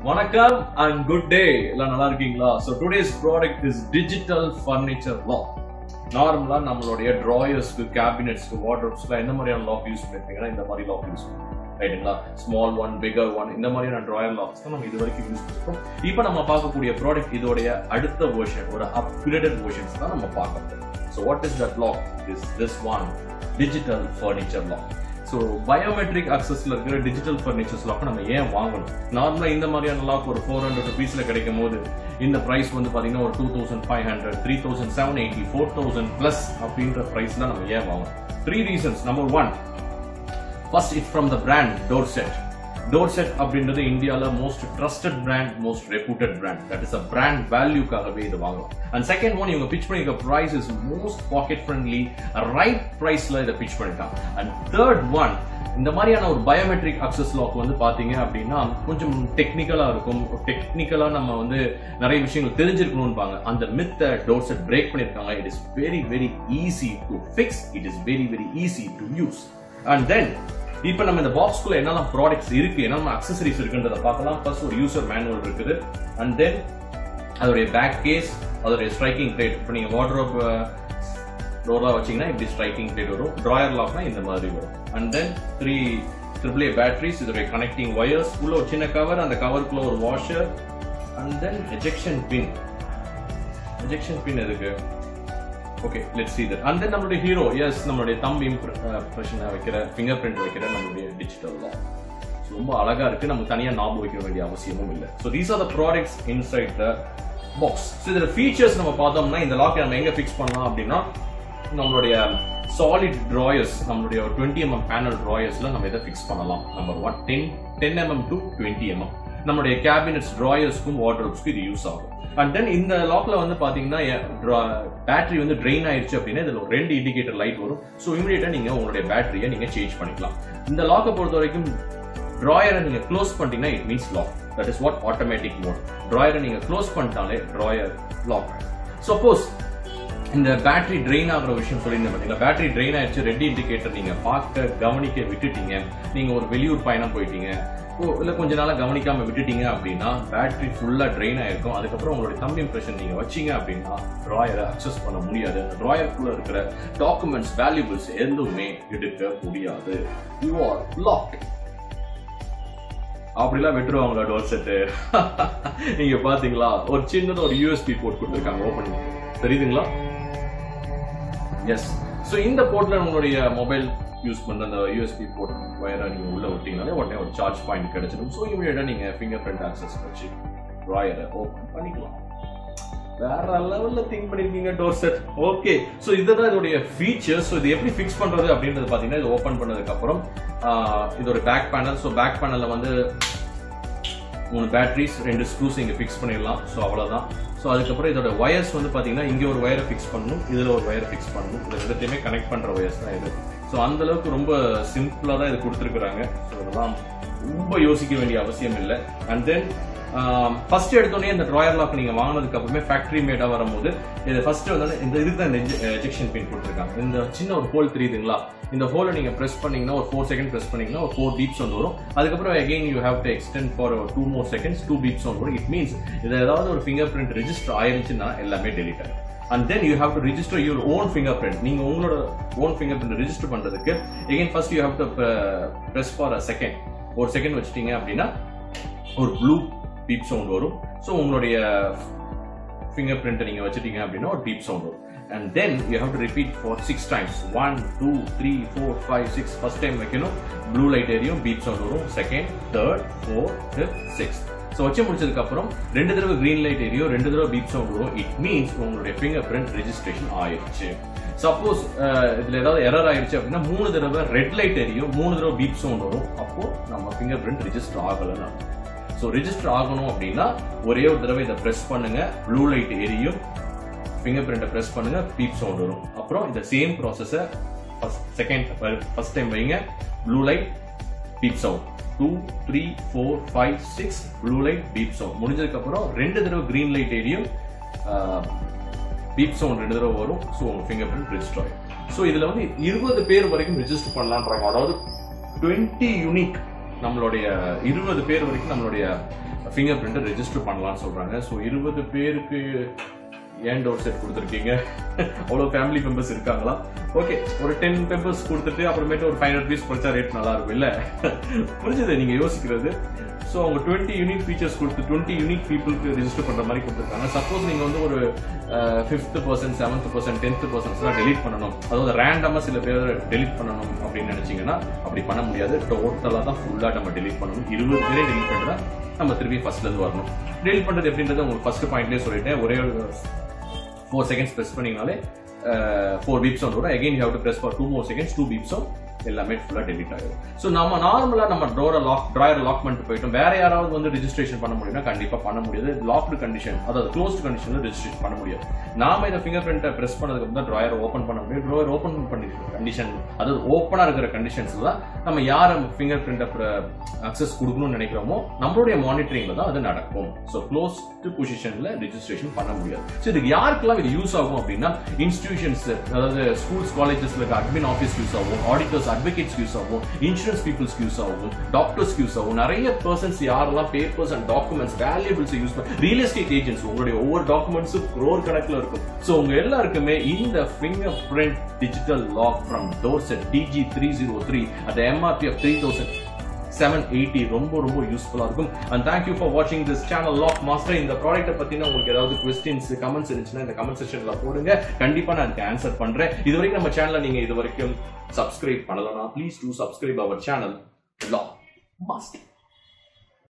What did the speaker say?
வணக்கம் and good day எல்லாம் நல்லா இருக்கீங்களா so today's product is digital furniture lock நார்மலா நம்மளுடைய ட்ராயர்ஸ்க்கு கேபினெட்ஸ்க்கு வார்ட்ரோப்ஸ்க்கு எந்த மாதிரியான லாக் யூஸ் பண்ணிருப்பீங்கன்னா இந்த மாதிரி லாக் யூஸ் பண்ணுவோம் ரைட்டுங்களா ஸ்மால் ஒன் பிகர் ஒன் இந்த மாதிரியான ட்ராயர் லாக்ஸ் தான் நம்ம இது வரைக்கும் யூஸ் பண்ணிருக்கோம் இப்போ நம்ம பார்க்கக்கூடிய ப்ராடக்ட் இதோடைய அடுத்த வெர்ஷன் ஒரு அப்கிரேடட் வெர்ஷன்ஸ் தான் நம்ம பார்க்க போறோம் so what is that lock is this one digital furniture lock so biometric அக்சஸ்ல இருக்கிற டிஜிட்டல் ஃபர்னிச்சர்ஸ் லாக் நம்ம ஏன் வாங்கணும் நார்மலாக இந்த மாதிரியான லாக் ஒரு ஃபோர் ஹண்ட்ரட் ருபீஸ்ல கிடைக்கும் போது இந்த பிரைஸ் வந்து பார்த்தீங்கன்னா ஒரு two thousand five hundred three thousand seven eighty four thousand plus அப்படின்ற பிரைஸ்ல நம்ம ஏன் வாங்கணும் three reasons number one first it from the brand Dorset Dorset அப்படின்றது இந்தியாவில் most trusted brand most reputed brand that is a brand வேல்யூக்காகவே இது வாங்கலாம் அண்ட் செகண்ட் ஒன் இவங்க பிச் பண்ணிருக்க price is most pocket friendly right ப்ரைஸ்ல இதை pitch பண்ணிட்டாங்க அண்ட் தேர்ட் ஒன் இந்த மாதிரியான ஒரு பயோமெட்ரிக் அக்சஸ் லாக் வந்து பாத்தீங்க அப்படின்னா கொஞ்சம் டெக்னிக்கலா இருக்கும் டெக்னிக்கலா நம்ம வந்து நிறைய விஷயங்கள் தெரிஞ்சிருக்கணும்பாங்க அந்த மித்த டோர் செட் பிரேக் பண்ணிருக்காங்க it is very very easy to fix it is very very easy to use and then இப்போ நம்ம இந்த பாக்ஸ்குள்ள என்னெல்லாம் ப்ராடக்ட்ஸ் இருக்கு என்னென்ன அக்சசரிஸ் இருக்குன்றத பார்க்கலாம் ஃபர்ஸ்ட் ஒரு யூசர் மேனுவல் இருக்குது அண்ட் தென் அதோடைய பேக் கேஸ் அதோடைய ஸ்ட்ரைக்கிங் பிளேட் இப்போ நீங்க வார்ட்ரோப் டோர்லாம் வச்சீங்கன்னா இப்படி ஸ்ட்ரைக்கிங் பிளேட் வரும் ட்ராயர் லாக்னா இந்த மாதிரி வரும் and then three triple A batteries இதோடைய கனெக்டிங் ஒயர்ஸ் உள்ள ஒரு சின்ன கவர் அந்த கவருக்குள்ள ஒரு washer and then ejection pin ejection pin எதுக்கு okay let's see that and then நம்மளுடைய ஹீரோ எஸ் நம்மளுடைய தம் இம்ப்ரெஷன் வைக்கிற ஃபிங்கர் பிரிண்ட் வைக்கிற நம்மளுடைய டிஜிட்டல் லாக் ரொம்ப அழகா இருக்கு நம்ம தனியா ஞாபகம் வைக்க வேண்டிய அவசியமும் இல்லை so these are the products inside the box so இதில் ஃபீச்சர்ஸ் நம்ம பார்த்தோம்னா இந்த லாக் நம்ம எங்க ஃபிக்ஸ் பண்ணலாம் அப்படின்னா நம்மளுடைய சாலிட் ட்ராயர்ஸ் நம்மளுடைய ஒரு டுவெண்ட்டி எம்எம் பேனல் ட்ராயர்ஸ்ல நம்ம இதை ஃபிக்ஸ் பண்ணலாம் number one ten ten mm to twenty mm நம்மளுடைய கேபினெட்ஸ் ட்ராயர்ஸ்க்கும் வார்ட்ரோப்ஸ்க்கும் இது யூஸ் ஆகும் அண்ட் தென் இந்த லாக்ல வந்து பாத்தீங்கன்னா பேட்டரி வந்து ட்ரெயின் ஆயிருச்சு அப்படின்னா இதுல ஒரு ரெண்டு இண்டிகேட்டர் லைட் வரும் ஸோ இமீடியட்டா நீங்க உங்களுடைய பேட்டரியை நீங்க சேஞ்ச் பண்ணிக்கலாம் இந்த லாக்கை பொறுத்த வரைக்கும் ட்ராயரை நீங்க க்ளோஸ் பண்ணிட்டீங்கன்னா it means lock that is what automatic mode ட்ராயரை நீங்க க்ளோஸ் பண்ணிட்டாலே ட்ராயர் லாக் சப்போஸ் இந்த பேட்டரி ட்ரெயின் ஆகிற விஷயம் சொல்லியிருந்தேன் பார்த்தீங்களா பேட்டரி ட்ரெயின் ஆயிடுச்சு ரெட் இண்டிகேட்டர் நீங்க பார்க்க கவனிக்க விட்டுட்டீங்க நீங்க ஒரு வெளியூர் பயணம் போயிட்டீங்க ஓ இல்ல கொஞ்ச நாளா கவனிக்காம விட்டுட்டீங்க அப்படின்னா பேட்டரி ஃபுல்லா ட்ரெயின் ஆயிருக்கும் அதுக்கப்புறம் உங்களுடைய தம் இம்ப்ரெஷன் நீங்க வச்சீங்க அப்படின்னா ட்ராயரை அக்சஸ் பண்ண முடியாது அந்த ட்ராயருக்குள்ள இருக்கிற டாக்குமெண்ட்ஸ் வேல்யூபிள்ஸ் எதுவுமே எடுக்க முடியாது யூ ஆர் லாக் அப்படிலாம் விட்டுருவாங்களா டோர் செட்டு நீங்க பாத்தீங்களா ஒரு சின்னதா ஒரு யூஎஸ்பி போர்ட் கொடுத்துருக்காங்க ஓபன் தெரியுதுங்களா எஸ் ஸோ இந்த போர்ட்ல உங்களுடைய மொபைல் யூஸ் பண்ற அந்த யூஎஸ்பி போர்ட் வயரை நீங்க உள்ள விட்டீங்கனாலே உடனே ஒரு சார்ஜ் பாயிண்ட் கிடைச்சிடும் ஸோ இமீடியட்டா நீங்க ஃபிங்கர் பிரிண்ட் ஆக்சஸ் வச்சு ட்ராயரை ஓப்பன் பண்ணிக்கலாம் வேற லெவல்ல திங்க் பண்ணிருக்கீங்க டோர் செட் ஓகே ஸோ இதுதான் இதோடைய ஃபீச்சர்ஸ் ஸோ இது எப்படி ஃபிக்ஸ் பண்றது அப்படின்றது பாத்தீங்கன்னா இது ஓப்பன் பண்ணதுக்கு அப்புறம் இதோட பேக் பேனல் ஸோ பேக் பேனல்ல வந்து மூணு பேட்டரிஸ் ரெண்டு ஸ்க்ரூஸ் இங்க ஃபிக்ஸ் பண்ணிடலாம் ஸோ அவ்வளவுதான் ஸோ அதுக்கப்புறம் இதோட ஒயர்ஸ் வந்து பாத்தீங்கன்னா இங்க ஒரு ஒயரை ஃபிக்ஸ் பண்ணணும் இதுல ஒரு ஒயர் ஃபிக்ஸ் பண்ணணும் இது ரெண்டுத்தையுமே கனெக்ட் பண்ற ஒயர்ஸ் தான் இது ஸோ அந்த அளவுக்கு ரொம்ப சிம்பிளா தான் இது கொடுத்துருக்குறாங்க ஸோ இதெல்லாம் ரொம்ப யோசிக்க வேண்டிய அவசியம் இல்லை அண்ட் தென் ஃபர்ஸ்ட் எடுத்தோடனே இந்த ட்ராயர் லாக் நீங்க வாங்கினதுக்கு அப்புறமே ஃபேக்டரி மேடா வரும்போது இது ஃபர்ஸ்ட் வந்து இந்த இதுக்கு தான் இந்த எஜெக்ஷன் பின் கொடுத்துருக்காங்க இந்த சின்ன ஒரு ஹோல் தெரியுதுங்களா இந்த ஹோலை நீங்க பிரஸ் பண்ணீங்கன்னா ஒரு ஃபோர் செகண்ட் பிரஸ் பண்ணீங்கன்னா ஒரு ஃபோர் பீப்ஸ் வந்து வரும் அதுக்கப்புறம் again you have to extend for two more seconds two beeps வந்து வரும் இட் மீன்ஸ் இது ஏதாவது ஒரு ஃபிங்கர் பிரிண்ட் ரெஜிஸ்டர் ஆயிருச்சுன்னா எல்லாமே டெலிட் ஆகும் and then you have to register your own finger print நீங்க உங்களோட ஓன் ஃபிங்கர் பிரிண்ட் ரிஜிஸ்டர் பண்றதுக்கு again first you have to press for a second ஒரு செகண்ட் வச்சிட்டீங்க அப்படின்னா ஒரு ப்ளூ பீப் சவுண்ட் வரும் ஸோ உங்களுடைய ஃபிங்கர் பிரிண்ட் நீங்க வச்சிட்டீங்க அப்படின்னா ஒரு பீப் சவுண்ட் வரும் and then you have to repeat for six times one two three four five six first time வைக்கணும் ப்ளூ லைட் எரியும் பீப் சவுண்ட் வரும் second third four fifth six so வச்சு முடிச்சதுக்கு அப்புறம் ரெண்டு தடவை கிரீன் லைட் எரியும் ரெண்டு தடவை பீப் சவுண்ட் வரும் இட் மீன்ஸ் உங்களுடைய ஃபிங்கர் பிரிண்ட் ரெஜிஸ்ட்ரேஷன் ஆயிடுச்சு சப்போஸ் இதுல ஏதாவது எரர் ஆயிடுச்சு அப்படின்னா மூணு தடவை ரெட் லைட் எரியும் மூணு தடவை பீப் சவுண்ட் வரும் அப்போ நம்ம ஃபிங்கர் பிரிண்ட் ரெஜிஸ்டர் ஆகலைன்னு ஸோ ரெஜிஸ்டர் ஆகணும் அப்படின்னா ஒரே ஒரு தடவை இதை ப்ரெஸ் பண்ணுங்க ப்ளூ லைட் எரியும் ஃபிங்கர் பிரிண்ட்டை ப்ரெஸ் பண்ணுங்க பீப் சவுண்ட் வரும் அப்புறம் இந்த சேம் ப்ராசஸை செகண்ட் ஃபர்ஸ்ட் டைம் வைங்க blue light beep sound two three four five six blue light beep sound முடிஞ்சதுக்கு அப்புறம் ரெண்டு தடவை கிரீன் லைட் எரியும் பீப் சவுண்ட் ரெண்டு தடவை வரும் ஸோ உங்க ஃபிங்கர் பிரிண்ட் ரெஜிஸ்டர் ஆகும் ஸோ இதுல வந்து இருபது பேர் வரைக்கும் ரெஜிஸ்டர் பண்ணலான்றாங்க அதாவது டுவெண்ட்டி யூனிக் நம்மளுடைய இருபது பேர் வரைக்கும் நம்மளுடைய ஃபிங்கர் பிரிண்ட்டை ரெஜிஸ்டர் பண்ணலாம்னு சொல்றாங்க ஸோ இருபது பேருக்கு ஏன் டோர் செட் கொடுத்துருக்கீங்க அவ்வளோ ஃபேமிலி மெம்பர்ஸ் இருக்காங்களா ஓகே ஒரு டென் மெம்பர்ஸ் கொடுத்துட்டு அப்புறமேட்டு ஒரு ஃபைவ் ஹண்ட்ரட் பீஸ் குறைச்சா ரேட் நல்லா இருக்கும் இல்ல புரிஞ்சுது நீங்க யோசிக்கிறது ஸோ அவங்க டுவெண்ட்டி யூனிக் ஃபீச்சர்ஸ் கொடுத்து டுவெண்ட்டி யூனிக் பீப்புளுக்கு ரெஜிஸ்டர் பண்ற மாதிரி கொடுத்துருக்காங்க சப்போஸ் நீங்க வந்து ஒரு fifth percent seventh percent tenth பர்சன்ட்ஸ்லாம் டெலிட் பண்ணணும் அதாவது ரேண்டமா சில பேர் டெலிட் பண்ணணும் அப்படின்னு நினைச்சீங்கன்னா அப்படி பண்ண முடியாது டோட்டலாக தான் ஃபுல்லாக நம்ம டெலிட் பண்ணணும் இருபது பேரே டெலிட் பண்ணுறா நம்ம திரும்பி ஃபர்ஸ்ட்ல இருந்து வரணும் டெலிட் பண்றது எப்படின்றது உங்களுக்கு ஃபர்ஸ்ட் பாயிண்ட்லேயே சொல்லிட்டேன் ஒரே ஒரு ஃபோர் செகண்ட்ஸ் ப்ரெஸ் பண்ணீங்கனாலே ஃபோர் பீப்ஸ் வரும் again have to press for two more seconds two பீப்ஸும் எல்லாமே ஃபுல்லாக டெலிட் ஆகிடும் ஸோ நம்ம நார்மலாக நம்ம டோரை லாக் ட்ராயர் லாக் பண்ணிட்டு போயிட்டோம் வேற யாராவது வந்து ரெஜிஸ்ட்ரேஷன் பண்ண முடியும்னா கண்டிப்பாக பண்ண முடியாது லாக்டு கண்டிஷன் அதாவது க்ளோஸ்ட் கண்டிஷனில் ரெஜிஸ்ட்ரேஷன் பண்ண முடியாது நாம இந்த ஃபிங்கர் பிரிண்ட்டை ப்ரெஸ் பண்ணதுக்கு அப்புறம் தான் ட்ராயர் ஓப்பன் பண்ண முடியும் ட்ராயர் ஓப்பன் பண்ணி கண்டிஷன் அதாவது ஓப்பனாக இருக்கிற கண்டிஷன்ஸ் தான் நம்ம யார் ஃபிங்கர் பிரிண்ட்டை அக்சஸ் கொடுக்கணும்னு நினைக்கிறோமோ நம்மளுடைய மானிட்டரிங்ல தான் அது நடக்கும் ஸோ க்ளோஸ்டு பொசிஷன்ல ரெஜிஸ்ட்ரேஷன் பண்ண முடியாது ஸோ இதுக்கு யாருக்கெல்லாம் இது யூஸ் ஆகும் அப்படின்னா இன்ஸ்டிடியூஷன்ஸ் அதாவது ஸ்கூல்ஸ் காலேஜஸ்ல இருக்க அட்மின் ஆஃபீஸ் யூஸ் ஆகும் ஆடிட்டர்ஸ் அட்வொகேட்ஸ் யூஸ் ஆகும் இன்சூரன்ஸ் பீப்புள்ஸ்க்கு யூஸ் ஆகும் டாக்டர்ஸ் யூஸ் ஆகும் நிறைய பர்சன்ஸ் யாரெல்லாம் papers and documents valuables use பண்ண ரியல் எஸ்டேட் ஏஜென்ட்ஸ் உங்களுடைய ஒவ்வொரு டாக்குமெண்ட்ஸும் க்ரோர் கணக்கில் இருக்கும் ஸோ உங்க எல்லாருக்குமே இந்த finger print digital lock from Dorset DG three zero three at MRP of three thousand seven eighty ரொம்ப ரொம்ப யூஸ்ஃபுல்லா இருக்கும் அண்ட் தேங்க்யூ ஃபார் வாட்சிங் திஸ் சேனல் லாக் மாஸ்டர் இந்த ப்ராடக்ட்டை பத்தின உங்களுக்கு ஏதாவது கொஸ்டின்ஸ் கமெண்ட்ஸ் இருந்துச்சுன்னா இந்த கமெண்ட் செக்ஷன்ல போடுங்க கண்டிப்பா நான் அதுக்கு ஆன்சர் பண்றேன் இது வரைக்கும் நம்ம சேனலை நீங்க இது வரைக்கும் சப்ஸ்கிரைப் பண்ணலனா please do subscribe our channel Lock master